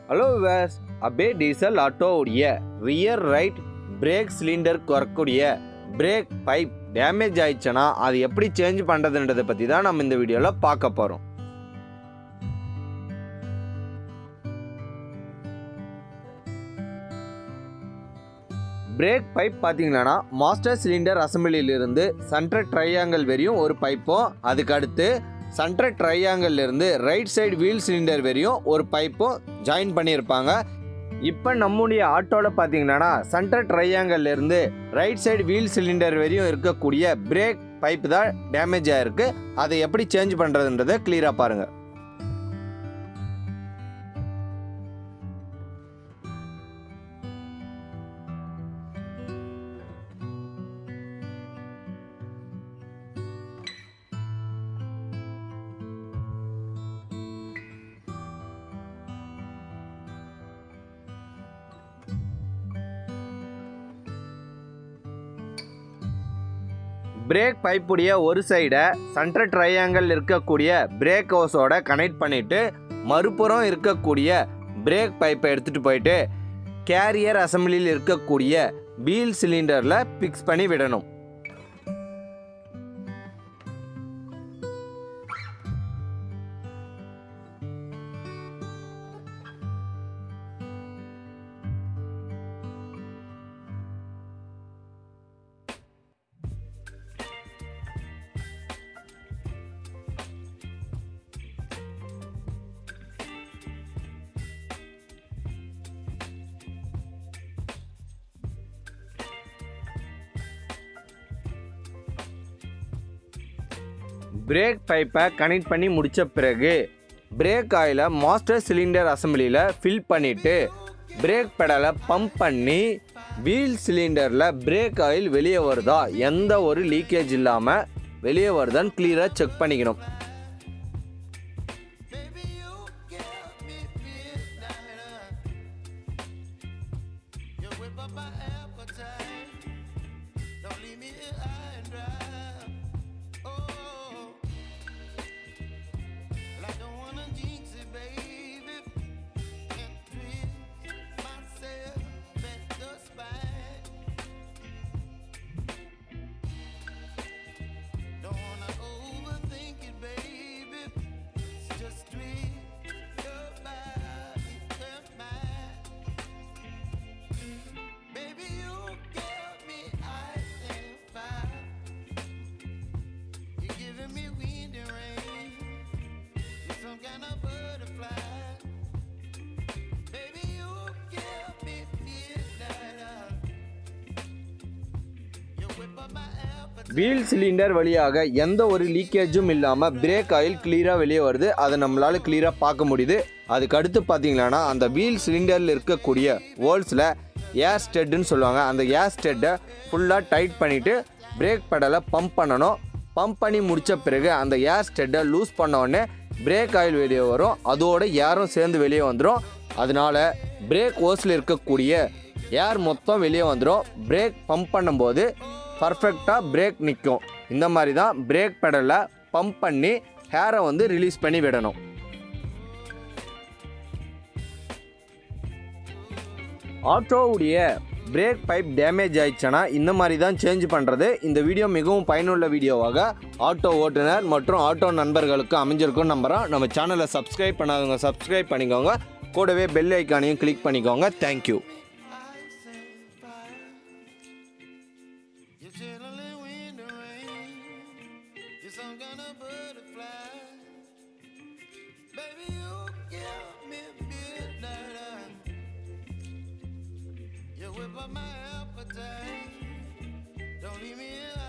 Hello வேஸ் Ape diesel ஆட்டோவுடைய rear right brake cylinder வரக்கூடிய பிரேக் பைப் டேமேஜ் ஆயிடுச்சுன்னா அது எப்படி சேஞ்ச் பண்ணுறதுன்றதை பற்றி தான் நம்ம இந்த வீடியோவில் பார்க்க போகிறோம் பிரேக் பைப் பார்த்தீங்கன்னா மாஸ்டர் சிலிண்டர் அசம்பிளிலிருந்து சென்ட்ரல் ட்ரையாங்கிள் வரையும் ஒரு பைப்பும் அதுக்கு அடுத்து சென்ட்ரல் ட்ரையாங்கிள் இருந்து ரைட் சைடு வீல் சிலிண்டர் வரையும் ஒரு பைப்பும் ஜாயின் பண்ணியிருப்பாங்க இப்போ நம்முடைய ஆட்டோவில் பார்த்தீங்கன்னா சென்ட்ரல் ட்ரையாங்கிள் இருந்து ரைட் சைடு வீல் சிலிண்டர் வரையும் இருக்கக்கூடிய பிரேக் பைப் தான் டேமேஜ் ஆயிருக்கு அதை எப்படி சேஞ்ச் பண்ணுறதுன்றதை கிளியராக பாருங்கள் பிரேக் பைப்புடைய ஒரு சைடை சென்ட்ரல் ட்ரையாங்கிள் இருக்கக்கூடிய பிரேக் ஹவுஸோட கனெக்ட் பண்ணிட்டு மறுபுறம் இருக்கக்கூடிய பிரேக் பைப்பை எடுத்துகிட்டு போயிட்டு கேரியர் அசம்பிளியில் இருக்கக்கூடிய வீல் சிலிண்டரில் ஃபிக்ஸ் பண்ணி விடணும் பிரேக் பைப்பை கனெக்ட் பண்ணி முடித்த பிறகு பிரேக் ஆயிலை மாஸ்டர் சிலிண்டர் அசம்பிளியில் ஃபில் பண்ணிவிட்டு பிரேக் பெடலை பம்ப் பண்ணி வீல் சிலிண்டரில் பிரேக் ஆயில் வெளியே வருதா எந்த ஒரு லீக்கேஜ் இல்லாமல் வெளியே வருதான்னு கிளியராக செக் பண்ணிக்கணும் You whip up my appetite. Don't leave me here high and dry. Oh, well, I don't wanna jinx it, baby. And twist myself at the spine. Don't wanna overthink it, baby. It's just twist your body and mine. Baby, you give me ice and fire. You're giving me wind and rain. You're some kind of butterfly. Baby, you give me midnight. You whip up my appetite. Wheel cylinder வழியாக எந்த ஒரு லீக்கேஜும் இல்லாமல் brake oil கிளியராக வெளியே வருது அதை நம்மளால் கிளியராக பார்க்க முடியுது அதுக்கு அடுத்து பார்த்தீங்கன்னா அந்த வீல் சிலிண்டரில் இருக்கக்கூடிய ஹோல்ஸில் ஏர் ஸ்டெட்டுன்னு சொல்லுவாங்க அந்த ஏர் ஸ்டெட்டை ஃபுல்லாக டைட் பண்ணிவிட்டு பிரேக் பெடலை பம்ப் பண்ணணும் பம்ப் பண்ணி முடித்த பிறகு அந்த ஏர் ஸ்டெட்டை லூஸ் பண்ண உடனே பிரேக் ஆயில் வெளியே வரும் அதோட ஏரும் சேர்ந்து வெளியே வந்துடும் அதனால பிரேக் ஹோஸில் இருக்கக்கூடிய ஏர் மொத்தம் வெளியே வந்துடும் பிரேக் பம்ப் பண்ணும்போது பர்ஃபெக்டாக பிரேக் நிற்கும் இந்த மாதிரி தான் பிரேக் பெடலில் பம்ப் பண்ணி ஹேரை வந்து ரிலீஸ் பண்ணி விடணும் ஆட்டோவுடைய பிரேக் பைப் டேமேஜ் ஆயிடுச்சுன்னா இந்த மாதிரி தான் சேஞ்ச் பண்ணுறது இந்த வீடியோ மிகவும் பயனுள்ள வீடியோவாக ஆட்டோ ஓட்டுநர் மற்றும் ஆட்டோ நண்பர்களுக்கு அமைஞ்சிருக்கும் நம்புகிறோம் நம்ம சேனலை சப்ஸ்கிரைப் பண்ணாதவங்க சப்ஸ்கிரைப் பண்ணிக்கோங்க கூடவே பெல் ஐக்கானையும் கிளிக் பண்ணிக்கோங்க thank you ice and fire. You're chilling wind and rain. You're some kind of butterfly. Baby, you give me midnight. You whip up my appetite. Don't leave me here